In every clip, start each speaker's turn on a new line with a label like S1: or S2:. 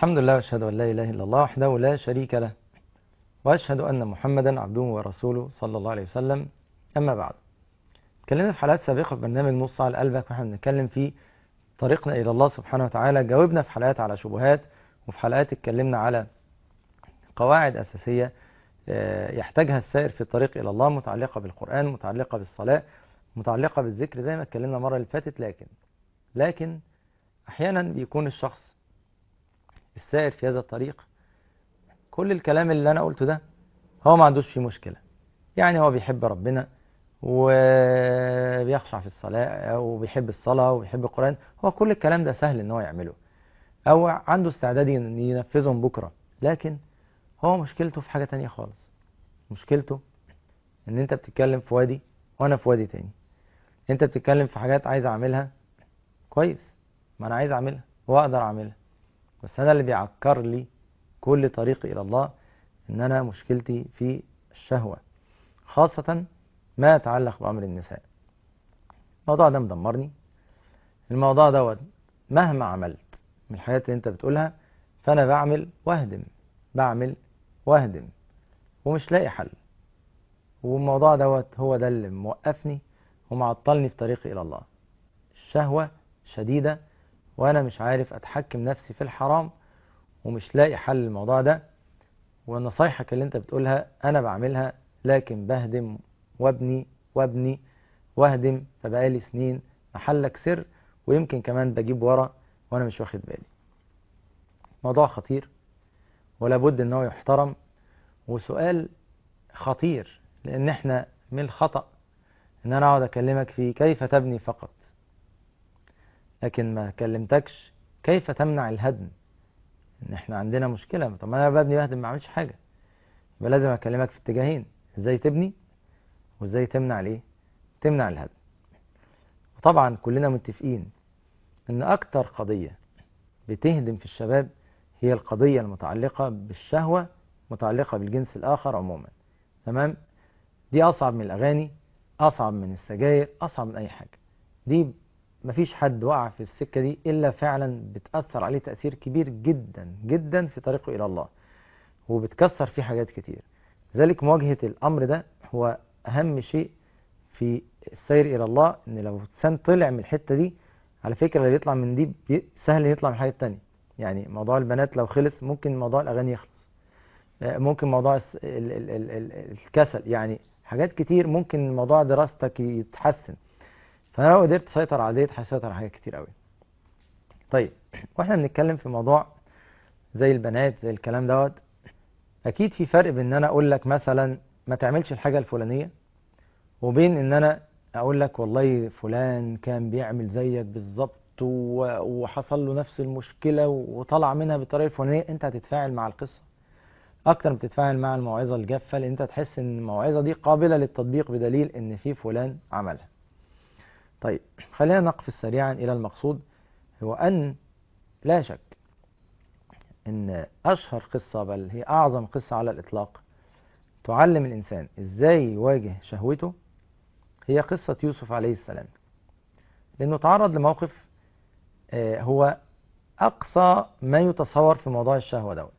S1: الحمد لله واشهد ان لا اله الا الله وحده لا شريك له واشهد ان محمدا عبده ورسوله صلى الله عليه وسلم اما بعد اتكلمنا في حلقات سابقه في برنامج نص على قلبك واحنا بنتكلم في طريقنا الى الله سبحانه وتعالى جاوبنا في حلقات على شبهات وفي حلقات اتكلمنا على قواعد اساسيه يحتاجها السائر في الطريق الى الله متعلقه بالقران متعلقه بالصلاه متعلقه بالذكر زي ما اتكلمنا المره اللي فاتت لكن لكن احيانا بيكون الشخص السائر في هذا الطريق كل الكلام اللي انا قلته ده هو ما عندوش فيه مشكله يعني هو بيحب ربنا وبيخشع في الصلاه وبيحب الصلاه وبيحب القران هو كل الكلام ده سهل ان هو يعمله او عنده استعداد ينفذهم بكره لكن هو مشكلته في حاجه تانية خالص مشكلته ان انت بتتكلم في وادي وانا في وادي تاني انت بتتكلم في حاجات عايز اعملها كويس ما انا عايز اعملها واقدر اعملها بس انا اللي بيعكر لي كل طريقي الى الله ان انا مشكلتي في الشهوة خاصة ما يتعلق بأمر النساء الموضوع ده مدمرني الموضوع دوت مهما عملت من الحاجات اللي انت بتقولها فانا بعمل واهدم بعمل واهدم ومش لاقي حل والموضوع دوت هو ده اللي موقفني ومعطلني في طريقي الى الله الشهوة شديدة وانا مش عارف اتحكم نفسي في الحرام ومش لاقي حل للموضوع ده ونصايحك اللي انت بتقولها انا بعملها لكن بهدم وابني وابني واهدم فبقالي سنين محلك سر ويمكن كمان بجيب ورا وانا مش واخد بالي موضوع خطير ولا بد ان هو يحترم وسؤال خطير لان احنا من الخطأ ان انا اقعد اكلمك في كيف تبني فقط لكن ما كلمتكش كيف تمنع الهدم ان احنا عندنا مشكلة طب ما انا ببني بهدم ما عملش حاجة يبقى لازم اكلمك في اتجاهين ازاي تبني وازاي تمنع الايه تمنع الهدم وطبعا كلنا متفقين ان اكتر قضية بتهدم في الشباب هي القضية المتعلقة بالشهوة متعلقة بالجنس الاخر عموما تمام دي اصعب من الاغاني اصعب من السجاير اصعب من اي حاجة دي مفيش حد وقع في السكة دي إلا فعلا بتأثر عليه تأثير كبير جدا جدا في طريقه إلى الله وبتكسر فيه حاجات كتير لذلك مواجهة الأمر ده هو أهم شيء في السير إلى الله إن لو الإنسان طلع من الحتة دي على فكرة اللي يطلع من دي سهل يطلع من حاجة تانية يعني موضوع البنات لو خلص ممكن موضوع الأغاني يخلص ممكن موضوع الكسل يعني حاجات كتير ممكن موضوع دراستك يتحسن فانا لو قدرت اسيطر على ديت هسيطر على حاجات كتير قوي طيب واحنا بنتكلم في موضوع زي البنات زي الكلام دوت اكيد في فرق بين ان انا اقول لك مثلا ما تعملش الحاجه الفلانيه وبين ان انا اقول لك والله فلان كان بيعمل زيك بالظبط وحصل له نفس المشكله وطلع منها بالطريقه الفلانيه انت هتتفاعل مع القصه اكتر ما تتفاعل مع الموعظه الجافه لان انت تحس ان الموعظه دي قابله للتطبيق بدليل ان في فلان عملها طيب خلينا نقفز سريعا إلى المقصود هو أن لا شك أن أشهر قصة بل هي أعظم قصة على الإطلاق تعلم الإنسان إزاي يواجه شهوته هي قصة يوسف عليه السلام لأنه تعرض لموقف هو أقصى ما يتصور في موضوع الشهوة دوت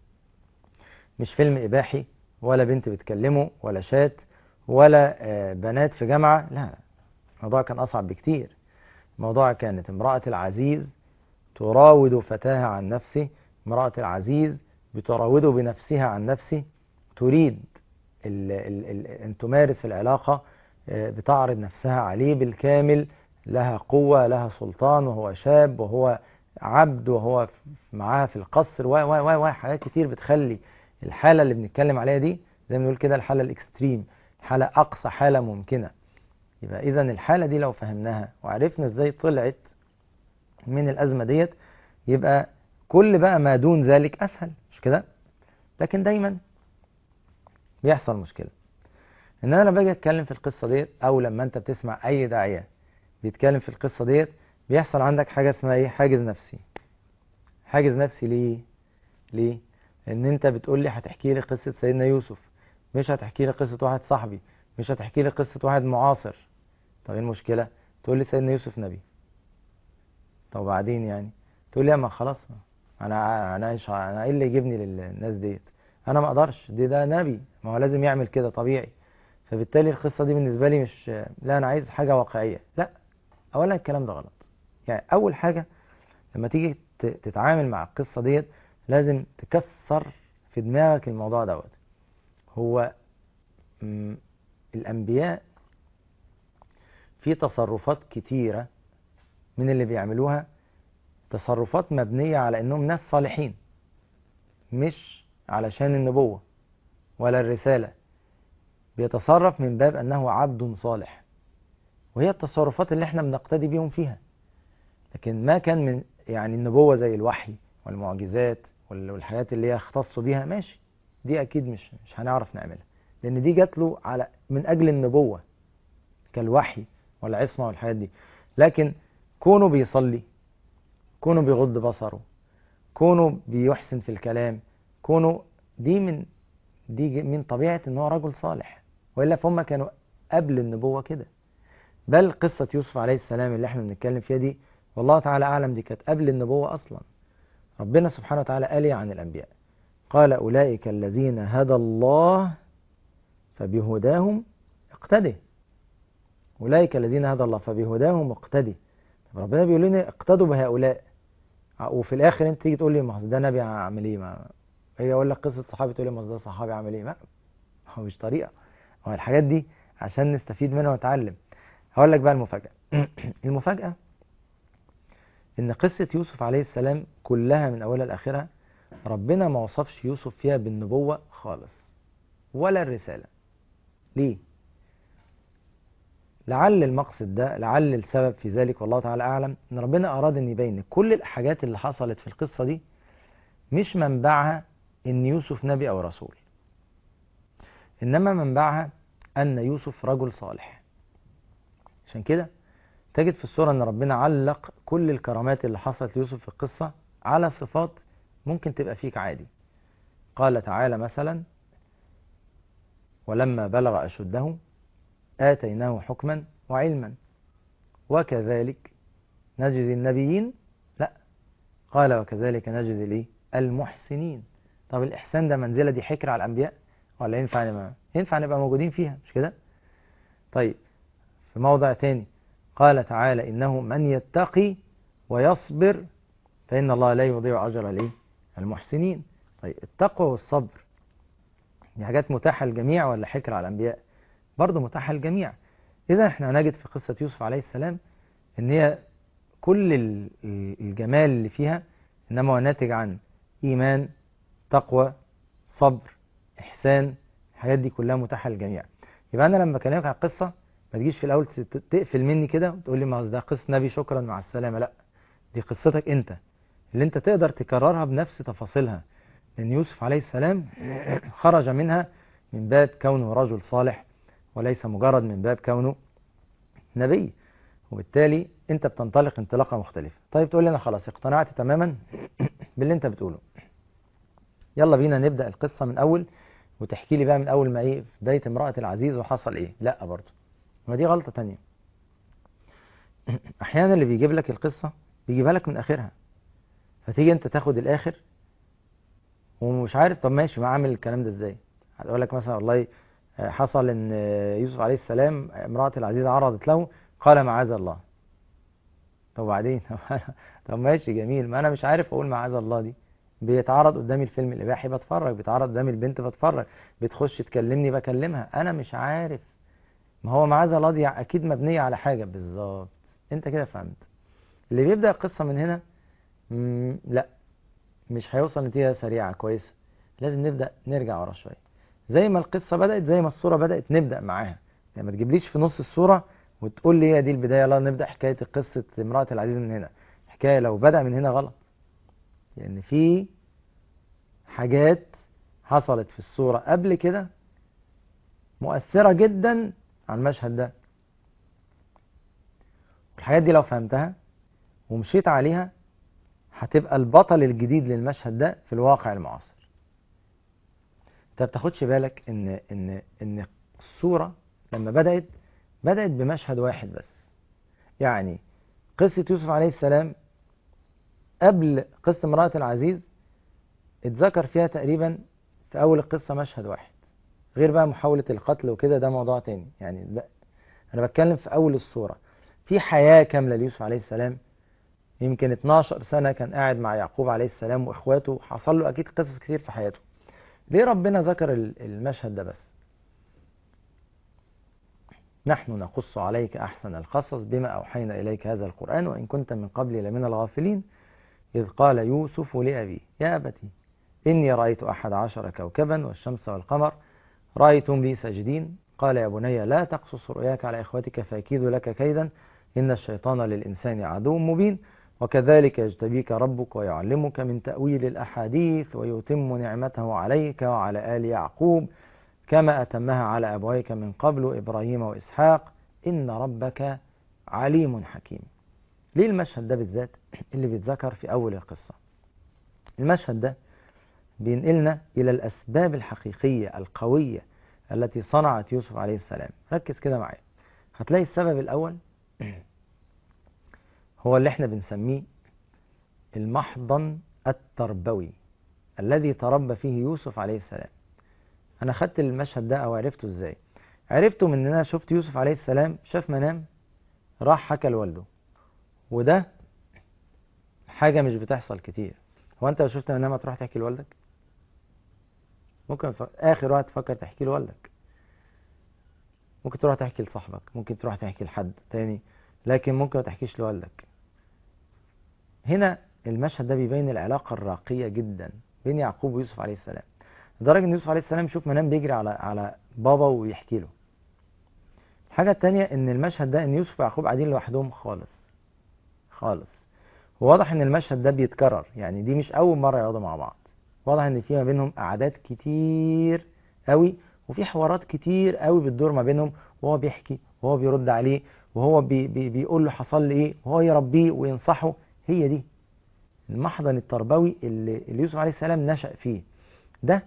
S1: مش فيلم إباحي ولا بنت بتكلمه ولا شات ولا بنات في جامعة لا الموضوع كان أصعب بكتير الموضوع كانت امرأة العزيز تراود فتاها عن نفسه امرأة العزيز بتراوده بنفسها عن نفسه تريد ال ال ال أن تمارس العلاقة بتعرض نفسها عليه بالكامل لها قوة لها سلطان وهو شاب وهو عبد وهو معاها في القصر و و و حاجات كتير بتخلي الحالة اللي بنتكلم عليها دي زي ما بنقول كده الحالة الاكستريم حالة أقصى حالة ممكنة يبقى اذا الحالة دي لو فهمناها وعرفنا ازاي طلعت من الازمة ديت يبقى كل بقى ما دون ذلك اسهل مش كده لكن دايما بيحصل مشكلة ان انا لما باجي اتكلم في القصة ديت او لما انت بتسمع اي داعية بيتكلم في القصة ديت بيحصل عندك حاجة اسمها ايه حاجز نفسي حاجز نفسي ليه ليه ان انت بتقول لي هتحكي لي قصة سيدنا يوسف مش هتحكي لي قصة واحد صاحبي مش هتحكي لي قصة واحد معاصر طب ايه المشكلة تقول لي سيدنا يوسف نبي طب وبعدين يعني تقول لي ما خلاص انا انا ايش انا ايه اللي يجيبني للناس ديت انا ما اقدرش دي ده نبي ما هو لازم يعمل كده طبيعي فبالتالي القصه دي بالنسبه لي مش لا انا عايز حاجه واقعيه لا اولا الكلام ده غلط يعني اول حاجه لما تيجي ت- تتعامل مع القصه ديت لازم تكسر في دماغك الموضوع دوت هو م، الانبياء في تصرفات كتيره من اللي بيعملوها تصرفات مبنيه على انهم ناس صالحين مش علشان النبوه ولا الرساله بيتصرف من باب انه عبد صالح وهي التصرفات اللي احنا بنقتدي بيهم فيها لكن ما كان من يعني النبوة زي الوحي والمعجزات وال- والحاجات اللي هي اختصوا بيها ماشي دي اكيد مش مش هنعرف نعملها لان دي جات له على من اجل النبوة كالوحي والعصمة والحاجات دي لكن كونه بيصلي كونه بيغض بصره كونه بيحسن في الكلام كونه دي من دي ج- من طبيعة ان هو رجل صالح والا فهم كانوا قبل النبوة كده بل قصة يوسف عليه السلام اللي احنا بنتكلم فيها دي والله تعالى أعلم دي كانت قبل النبوة أصلا ربنا سبحانه وتعالى قال إيه عن الأنبياء قال أولئك الذين هدى الله فبهداهم اقتده أولئك الذين هدى الله فبهداهم اقتده طب ربنا بيقول لنا اقتدوا بهؤلاء وفي الآخر أنت تيجي تقول لي ما هو ده نبي عمل إيه ما هي أقول لك قصة صحابي تقول لي ما هو ده صحابي عمل إيه ما هو مش طريقة هو الحاجات دي عشان نستفيد منها ونتعلم هقول لك بقى المفاجأة المفاجأة إن قصة يوسف عليه السلام كلها من أولها لآخرها ربنا ما وصفش يوسف فيها بالنبوة خالص ولا الرسالة ليه؟ لعل المقصد ده لعل السبب في ذلك والله تعالى أعلم إن ربنا أراد أن يبين إن كل الحاجات اللي حصلت في القصة دي مش منبعها إن يوسف نبي أو رسول إنما منبعها أن يوسف رجل صالح عشان كده تجد في السورة أن ربنا علق كل الكرامات اللي حصلت ليوسف في القصة على صفات ممكن تبقى فيك عادي قال تعالى مثلا ولما بلغ أشده آتيناه حكما وعلما وكذلك نجزي النبيين لا قال وكذلك نجزي ليه المحسنين طب الإحسان ده منزلة دي حكر على الأنبياء ولا ينفع نبقى ينفع نبقى موجودين فيها مش كده طيب في موضع تاني قال تعالى إنه من يتقي ويصبر فإن الله لا يضيع أجر الايه المحسنين طيب التقوى والصبر دي حاجات متاحة للجميع ولا حكر على الأنبياء برضه متاحة للجميع إذا احنا هنجد في قصة يوسف عليه السلام إن هي كل ال- ال- الجمال اللي فيها إنما هو ناتج عن إيمان تقوى صبر إحسان الحاجات دي كلها متاحة للجميع يبقى أنا لما بكلمك عن القصة ما تجيش في الأول ت- تقفل مني كده وتقول لي ما هو ده قصة نبي شكرا مع السلامة لا دي قصتك أنت اللي أنت تقدر تكررها بنفس تفاصيلها لأن يوسف عليه السلام خرج منها من باب كونه رجل صالح وليس مجرد من باب كونه نبي وبالتالي انت بتنطلق انطلاقه مختلفه طيب تقول لي انا خلاص اقتنعت تماما باللي انت بتقوله يلا بينا نبدا القصه من اول وتحكي لي بقى من اول ما ايه في بدايه امراه العزيز وحصل ايه لا برضه ما دي غلطه تانية احيانا اللي بيجيب لك القصه بيجيبها لك من اخرها فتيجي انت تاخد الاخر ومش عارف طب ماشي ما اعمل الكلام ده ازاي هتقول لك مثلا والله حصل ان يوسف عليه السلام امراه العزيز عرضت له قال معاذ الله طب وبعدين طب ماشي جميل ما انا مش عارف اقول معاذ الله دي بيتعرض قدامي الفيلم الاباحي بتفرج بيتعرض قدامي البنت بتفرج بتخش تكلمني بكلمها انا مش عارف ما هو معاذ الله دي اكيد مبنيه على حاجه بالظبط انت كده فهمت اللي بيبدا القصه من هنا مم لا مش هيوصل نتيجه سريعه كويسه لازم نبدا نرجع ورا شويه زي ما القصه بدات زي ما الصوره بدات نبدا معاها يعني ما تجيبليش في نص الصوره وتقول لي هي دي البدايه يلا نبدا حكايه قصه امراه العزيز من هنا حكايه لو بدا من هنا غلط لان يعني في حاجات حصلت في الصوره قبل كده مؤثره جدا على المشهد ده الحاجات دي لو فهمتها ومشيت عليها هتبقى البطل الجديد للمشهد ده في الواقع المعاصر انت ما بتاخدش بالك ان ان ان الصوره لما بدات بدات بمشهد واحد بس يعني قصه يوسف عليه السلام قبل قصة امرأة العزيز اتذكر فيها تقريبا في أول القصة مشهد واحد غير بقى محاولة القتل وكده ده موضوع تاني يعني ده أنا بتكلم في أول الصورة في حياة كاملة ليوسف عليه السلام يمكن 12 سنة كان قاعد مع يعقوب عليه السلام وإخواته حصل له أكيد قصص كتير في حياته ليه ربنا ذكر المشهد ده بس نحن نقص عليك أحسن القصص بما أوحينا إليك هذا القرآن وإن كنت من قبل لمن الغافلين إذ قال يوسف لأبي يا أبتي إني رأيت أحد عشر كوكبا والشمس والقمر رأيتم لي ساجدين قال يا بني لا تقصص رؤياك على إخوتك فأكيد لك كيدا إن الشيطان للإنسان عدو مبين وكذلك يجتبيك ربك ويعلمك من تأويل الأحاديث ويتم نعمته عليك وعلى آل يعقوب كما أتمها على أبويك من قبل إبراهيم وإسحاق إن ربك عليم حكيم ليه المشهد ده بالذات اللي بيتذكر في أول القصة المشهد ده بينقلنا إلى الأسباب الحقيقية القوية التي صنعت يوسف عليه السلام ركز كده معايا هتلاقي السبب الأول هو اللي احنا بنسميه المحضن التربوي الذي تربى فيه يوسف عليه السلام انا خدت المشهد ده او عرفته ازاي عرفته من ان انا شفت يوسف عليه السلام شاف منام راح حكى لوالده وده حاجة مش بتحصل كتير هو انت لو شفت منام هتروح تحكي لوالدك ممكن ف... اخر وقت تفكر تحكي لوالدك ممكن تروح تحكي لصاحبك ممكن تروح تحكي لحد تاني لكن ممكن ما تحكيش لوالدك هنا المشهد ده بيبين العلاقة الراقية جدا بين يعقوب ويوسف عليه السلام لدرجة ان يوسف عليه السلام يشوف منام بيجري على على بابا ويحكي له الحاجة التانية ان المشهد ده ان يوسف ويعقوب قاعدين لوحدهم خالص خالص وواضح ان المشهد ده بيتكرر يعني دي مش اول مرة يقعدوا مع بعض واضح ان في ما بينهم قعدات كتير قوي وفي حوارات كتير قوي بتدور ما بينهم وهو بيحكي وهو بيرد عليه وهو بي بي بيقول له حصل لي ايه وهو يربيه وينصحه هي دي المحضن التربوي اللي, اللي يوسف عليه السلام نشأ فيه ده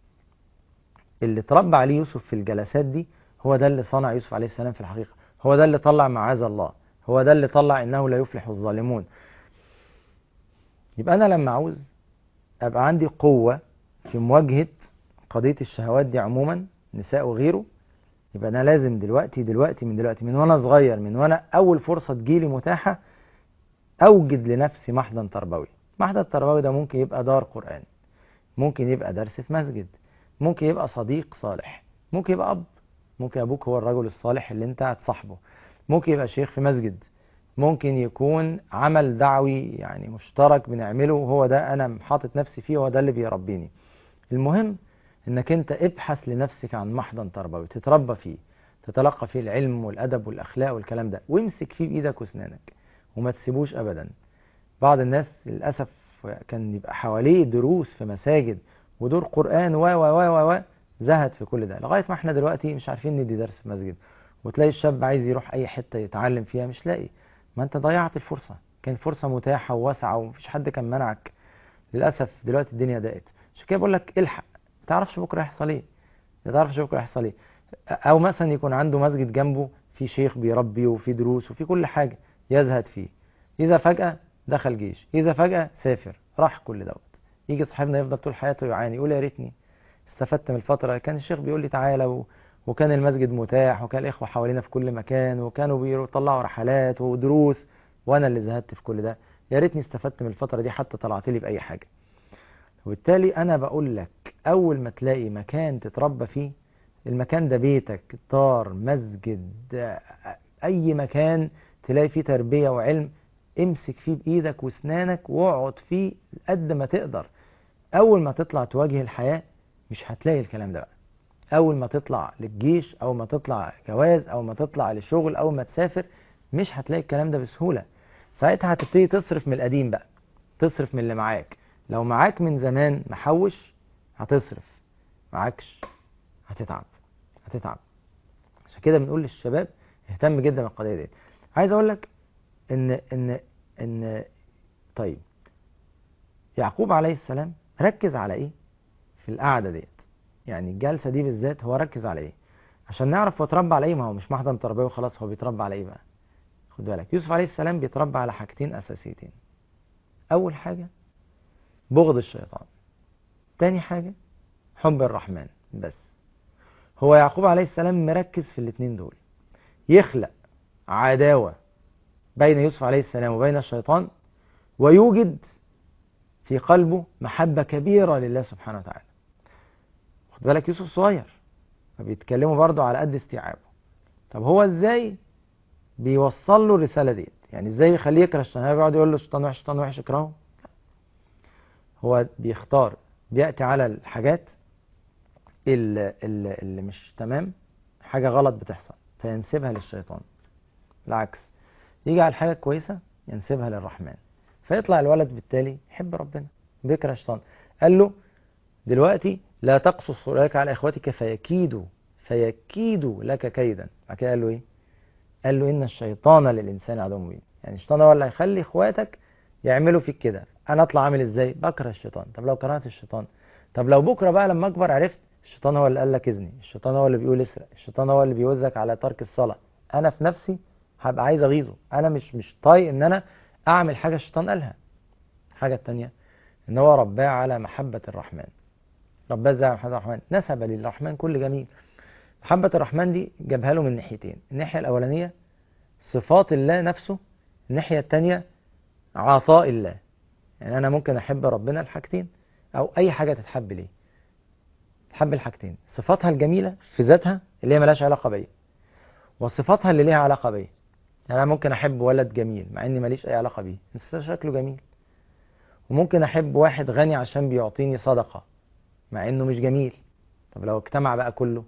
S1: اللي تربى عليه يوسف في الجلسات دي هو ده اللي صنع يوسف عليه السلام في الحقيقة هو ده اللي طلع معاذ الله هو ده اللي طلع انه لا يفلح الظالمون يبقى انا لما عاوز ابقى عندي قوة في مواجهة قضية الشهوات دي عموما نساء وغيره يبقى انا لازم دلوقتي دلوقتي من دلوقتي من وانا صغير من وانا اول فرصة تجيلي متاحة اوجد لنفسي محضن تربوي محضن تربوي ده ممكن يبقى دار قرآن ممكن يبقى درس في مسجد ممكن يبقى صديق صالح ممكن يبقى اب ممكن ابوك هو الرجل الصالح اللي انت هتصاحبه ممكن يبقى شيخ في مسجد ممكن يكون عمل دعوي يعني مشترك بنعمله وهو ده انا حاطط نفسي فيه وهو ده اللي بيربيني المهم انك انت ابحث لنفسك عن محضن تربوي تتربى فيه تتلقى فيه العلم والادب والاخلاق والكلام ده وامسك فيه بايدك واسنانك وما تسيبوش ابدا بعض الناس للاسف كان يبقى حواليه دروس في مساجد ودور قران و و و و زهد في كل ده لغايه ما احنا دلوقتي مش عارفين ندي درس في مسجد وتلاقي الشاب عايز يروح اي حته يتعلم فيها مش لاقي ما انت ضيعت الفرصه كان فرصه متاحه وواسعه ومفيش حد كان منعك للاسف دلوقتي الدنيا ضاقت عشان كده بقول لك الحق ما تعرفش بكره هيحصل ايه ما تعرفش بكره هيحصل ايه او مثلا يكون عنده مسجد جنبه في شيخ بيربي وفي دروس وفي كل حاجه يزهد فيه اذا فجاه دخل جيش اذا فجاه سافر راح كل دوت يجي صاحبنا يفضل طول حياته يعاني يقول يا ريتني استفدت من الفتره كان الشيخ بيقول لي تعالى و... وكان المسجد متاح وكان الاخوه حوالينا في كل مكان وكانوا بيطلعوا رحلات ودروس وانا اللي زهدت في كل ده يا ريتني استفدت من الفتره دي حتى طلعت لي باي حاجه وبالتالي انا بقول لك اول ما تلاقي مكان تتربى فيه المكان ده بيتك دار مسجد اي مكان تلاقي فيه تربيه وعلم امسك فيه بايدك واسنانك واقعد فيه قد ما تقدر اول ما تطلع تواجه الحياه مش هتلاقي الكلام ده بقى اول ما تطلع للجيش او ما تطلع جواز او ما تطلع للشغل او ما تسافر مش هتلاقي الكلام ده بسهوله ساعتها هتبتدي تصرف من القديم بقى تصرف من اللي معاك لو معاك من زمان محوش هتصرف معاكش هتتعب هتتعب عشان كده بنقول للشباب اهتم جدا بالقضيه دي عايز اقول لك ان ان ان طيب يعقوب عليه السلام ركز على ايه في القعده ديت يعني الجلسه دي بالذات هو ركز على ايه عشان نعرف هو اتربى على ايه ما هو مش محضن تربيه وخلاص هو بيتربى على ايه بقى خد بالك يوسف عليه السلام بيتربى على حاجتين اساسيتين أول حاجة بغض الشيطان تاني حاجة حب الرحمن بس هو يعقوب عليه السلام مركز في الاتنين دول يخلق عداوة بين يوسف عليه السلام وبين الشيطان ويوجد في قلبه محبة كبيرة لله سبحانه وتعالى خد بالك يوسف صغير فبيتكلموا برضه على قد استيعابه طب هو ازاي بيوصل له الرسالة ديت يعني ازاي يخليه يكره الشيطان هو بيقعد يقول له الشيطان وحش الشيطان وحش اكرهه هو بيختار بيأتي على الحاجات اللي, اللي, اللي مش تمام حاجة غلط بتحصل فينسبها للشيطان العكس يجي على الحاجة كويسة ينسبها للرحمن فيطلع الولد بالتالي يحب ربنا بيكره الشيطان قال له دلوقتي لا تقصص رؤياك على اخوتك فيكيدوا فيكيدوا لك كيدا بعد كده قال له ايه قال له ان الشيطان للانسان عدو مبين يعني الشيطان هو اللي هيخلي اخواتك يعملوا فيك كده انا اطلع عامل ازاي بكره الشيطان طب لو كرهت الشيطان طب لو بكره بقى لما اكبر عرفت الشيطان هو اللي قال لك اذني الشيطان هو اللي بيقول اسرق الشيطان هو اللي بيوزك على ترك الصلاه انا في نفسي هبقى عايز اغيظه انا مش مش طايق ان انا اعمل حاجه الشيطان قالها الحاجه الثانيه ان هو رباه على محبه الرحمن رباه ازاي على محبه الرحمن نسب للرحمن كل جميل محبه الرحمن دي جابها له من ناحيتين الناحيه الاولانيه صفات الله نفسه الناحيه الثانيه عطاء الله يعني انا ممكن احب ربنا الحاجتين او اي حاجه تتحب ليه تحب الحاجتين صفاتها الجميله في ذاتها اللي هي ملهاش علاقه بيا وصفاتها اللي ليها علاقه بيا يعني انا ممكن احب ولد جميل مع اني ماليش اي علاقه بيه بس شكله جميل وممكن احب واحد غني عشان بيعطيني صدقه مع انه مش جميل طب لو اجتمع بقى كله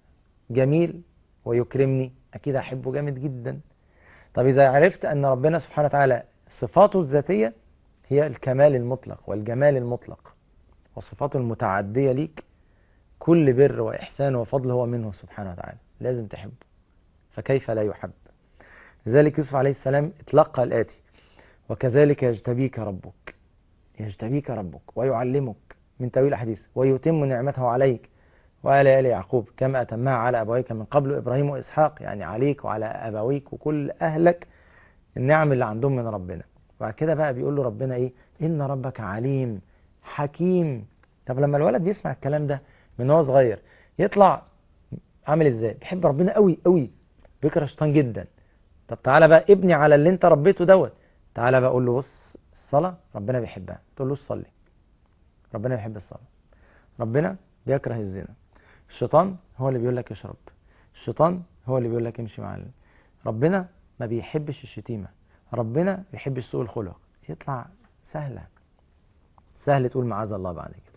S1: جميل ويكرمني اكيد احبه جامد جدا طب اذا عرفت ان ربنا سبحانه وتعالى صفاته الذاتيه هي الكمال المطلق والجمال المطلق وصفاته المتعديه ليك كل بر واحسان وفضل هو منه سبحانه وتعالى لازم تحبه فكيف لا يحب لذلك يوسف عليه السلام اتلقى الآتي وكذلك يجتبيك ربك يجتبيك ربك ويعلمك من تأويل الأحاديث ويتم نعمته عليك وعلى آل يعقوب كما أتمها على أبويك من قبل إبراهيم وإسحاق يعني عليك وعلى أبويك وكل أهلك النعم اللي عندهم من ربنا وبعد كده بقى بيقول له ربنا إيه إن ربك عليم حكيم طب لما الولد بيسمع الكلام ده من هو صغير يطلع عامل ازاي بيحب ربنا قوي قوي بيكره الشيطان جدا طب تعالى بقى ابني على اللي انت ربيته دوت تعالى بقى قول له بص الصلاة ربنا بيحبها تقول له صلي ربنا بيحب الصلاة ربنا بيكره الزنا الشيطان هو اللي بيقول لك اشرب الشيطان هو اللي بيقول لك امشي مع ال... ربنا ما بيحبش الشتيمة ربنا بيحب سوء الخلق يطلع سهلة سهل تقول معاذ الله بعد كده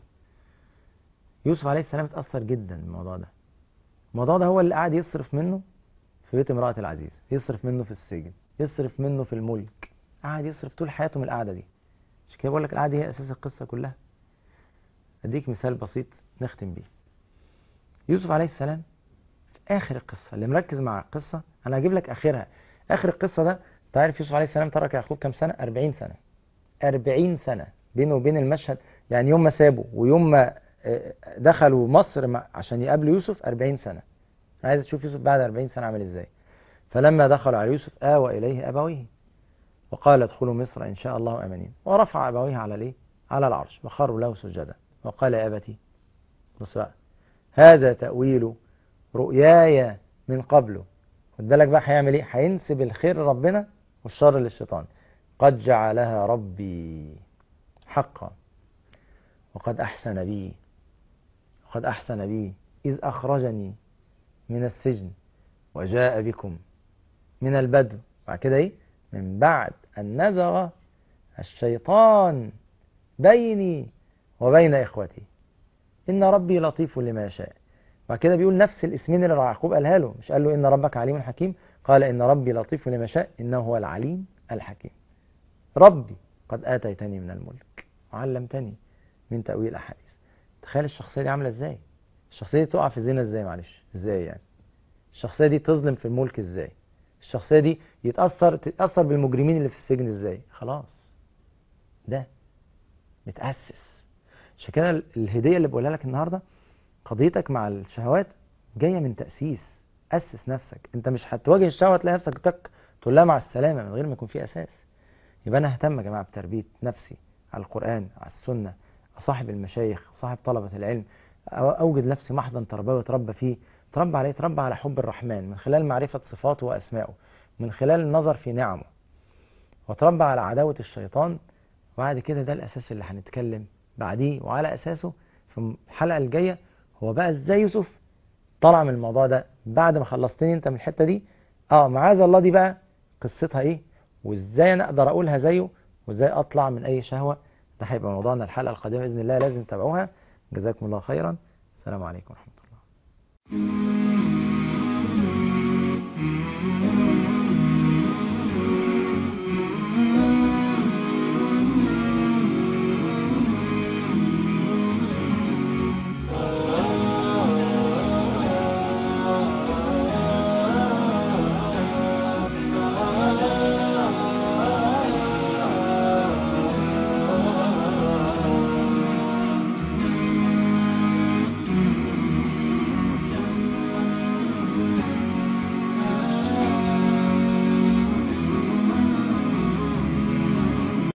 S1: يوسف عليه السلام اتأثر جدا بالموضوع ده الموضوع ده هو اللي قاعد يصرف منه في بيت امرأة العزيز يصرف منه في السجن يصرف منه في الملك قاعد يصرف طول حياته من القعدة دي مش كده بقول لك القعدة هي أساس القصة كلها أديك مثال بسيط نختم بيه يوسف عليه السلام في آخر القصة اللي مركز مع القصة أنا هجيب لك آخرها آخر القصة ده تعرف يوسف عليه السلام ترك يعقوب كام سنة 40 سنة 40 سنة بينه وبين المشهد يعني يوم ما سابه ويوم ما دخلوا مصر عشان يقابلوا يوسف 40 سنة عايز تشوف يوسف بعد 40 سنة عامل ازاي فلما دخلوا على يوسف آوى إليه أبويه وقال ادخلوا مصر إن شاء الله آمنين ورفع أبويه على ليه على العرش وخروا له سجدا وقال يا أبتي بص بقى هذا تأويل رؤياي من قبله خد بالك بقى هيعمل ايه هينسب الخير لربنا والشر للشيطان قد جعلها ربي حقا وقد أحسن بي وقد أحسن بي إذ أخرجني من السجن وجاء بكم من البدو بعد كده ايه من بعد أن نزغ الشيطان بيني وبين إخوتي إن ربي لطيف لما يشاء بعد كده بيقول نفس الاسمين اللي يعقوب قالها له مش قال له إن ربك عليم حكيم قال إن ربي لطيف لما يشاء إنه هو العليم الحكيم ربي قد آتيتني من الملك وعلمتني من تأويل الأحاديث تخيل الشخصية دي عاملة ازاي الشخصية دي تقع في الزنا ازاي معلش ازاي يعني الشخصية دي تظلم في الملك ازاي الشخصية دي يتأثر تتأثر بالمجرمين اللي في السجن ازاي خلاص ده متأسس عشان كده الهدية اللي بقولها لك النهاردة قضيتك مع الشهوات جاية من تأسيس أسس نفسك انت مش هتواجه الشهوة تلاقي نفسك تك تقول لها مع السلامة من غير ما يكون في أساس يبقى أنا أهتم يا جماعة بتربية نفسي على القرآن على السنة أصاحب المشايخ أصاحب طلبة العلم أوجد نفسي محضن تربوي أتربى فيه تربى عليه تربى على حب الرحمن من خلال معرفة صفاته وأسمائه من خلال النظر في نعمه وتربى على عداوة الشيطان وبعد كده ده الأساس اللي هنتكلم بعديه وعلى أساسه في الحلقة الجاية هو بقى ازاي يوسف طلع من الموضوع ده بعد ما خلصتني انت من الحتة دي اه معاذ الله دي بقى قصتها ايه وازاي انا اقدر اقولها زيه وازاي اطلع من اي شهوة ده هيبقى موضوعنا الحلقة القادمة بإذن الله لازم تتابعوها جزاكم الله خيرا السلام عليكم ورحمة الله